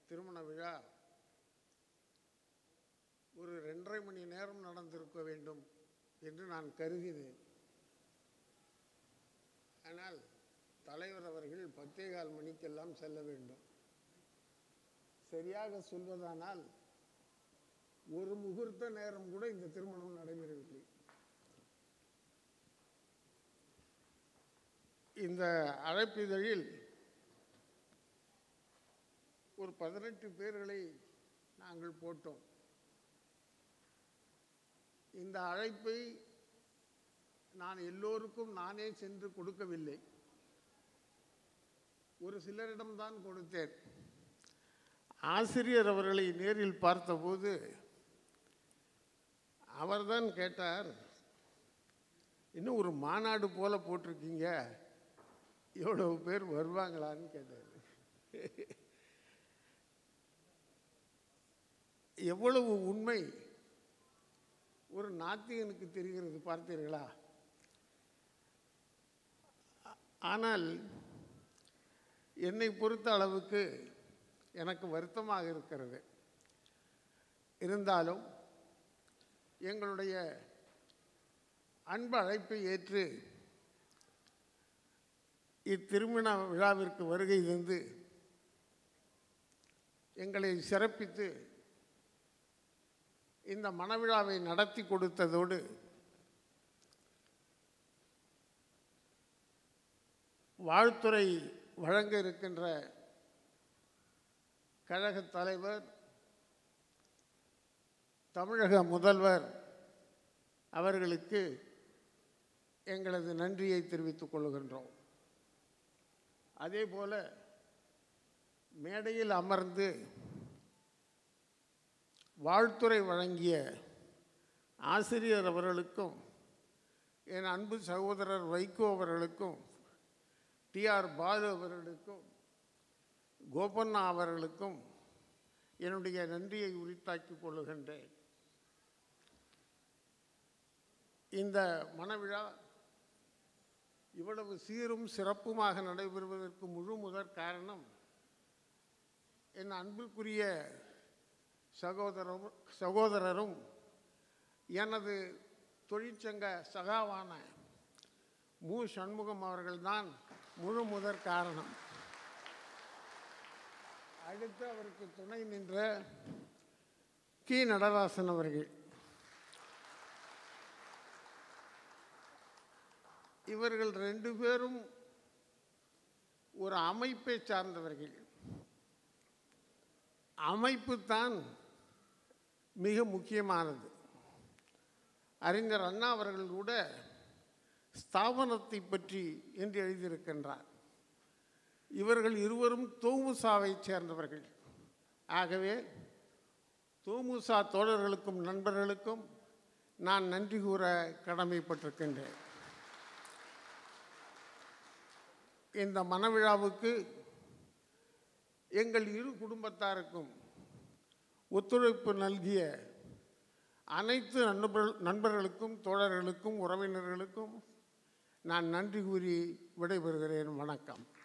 திருமண விழா ஒரு ரெண்டரை மணி நேரம் நடந்திருக்க வேண்டும் என்று நான் கருதினேன் ஆனால் தலைவர் அவர்கள் பத்தே கால் மணிக்கெல்லாம் செல்ல வேண்டும் சரியாக சொல்வதானால் ஒரு முகூர்த்த நேரம் கூட இந்த திருமணம் நடைபெறவில்லை இந்த அழைப்பிதழில் ஒரு பதினெட்டு பேர்களை நாங்கள் போட்டோம் இந்த அழைப்பை நான் எல்லோருக்கும் நானே சென்று கொடுக்கவில்லை ஒரு சிலரிடம்தான் கொடுத்தேன் ஆசிரியர் அவர்களை நேரில் பார்த்தபோது அவர்தான் கேட்டார் இன்னும் ஒரு மாநாடு போல போட்டிருக்கீங்க எவ்வளவு பேர் வருவாங்களான்னு கேட்டார் எவ்வளவு உண்மை ஒரு நாத்திகனுக்கு தெரிகிறது பார்த்தீர்களா ஆனால் என்னை பொறுத்த அளவுக்கு எனக்கு வருத்தமாக இருக்கிறது இருந்தாலும் எங்களுடைய அன்பு அழைப்பை ஏற்று இத்திருமண விழாவிற்கு வருகை தந்து எங்களை சிறப்பித்து இந்த மணவிழாவை நடத்தி கொடுத்ததோடு வாழ்த்துறை வழங்க இருக்கின்ற கழகத் தலைவர் தமிழக முதல்வர் அவர்களுக்கு எங்களது நன்றியை தெரிவித்துக் கொள்கின்றோம் அதே போல மேடையில் அமர்ந்து வாழ்த்துறை வழங்கிய ஆசிரியர் அவர்களுக்கும் என் அன்பு சகோதரர் வைகோ அவர்களுக்கும் டிஆர் பாலு அவர்களுக்கும் கோபண்ணா அவர்களுக்கும் என்னுடைய நன்றியை உரித்தாக்கிக் கொள்ளுகின்றேன் இந்த மணவிழா இவ்வளவு சீரும் சிறப்புமாக நடைபெறுவதற்கு முழு முதற் காரணம் என் அன்புக்குரிய சகோதரரும் சகோதரரும் எனது தொழிற்சங்க சகாவான மு சண்முகம் அவர்கள்தான் முழு முதற் காரணம் அடுத்து அவருக்கு துணை நின்ற கி நடராசன் அவர்கள் இவர்கள் ரெண்டு பேரும் ஒரு அமைப்பை சார்ந்தவர்கள் அமைப்பு தான் மிக முக்கியமானது அறிஞர் அண்ணா அவர்கள் கூட ஸ்தாபனத்தை பற்றி என்று எழுதியிருக்கின்றார் இவர்கள் இருவரும் தோமுசாவை சேர்ந்தவர்கள் ஆகவே தோமுசா தோழர்களுக்கும் நண்பர்களுக்கும் நான் நன்றி கூற கடமைப்பட்டிருக்கின்றேன் இந்த மனவிழாவுக்கு எங்கள் இரு குடும்பத்தாருக்கும் ஒத்துழைப்பு நல்கிய அனைத்து நண்பர்கள் நண்பர்களுக்கும் தோழர்களுக்கும் உறவினர்களுக்கும் நான் நன்றி கூறி விடைபெறுகிறேன் வணக்கம்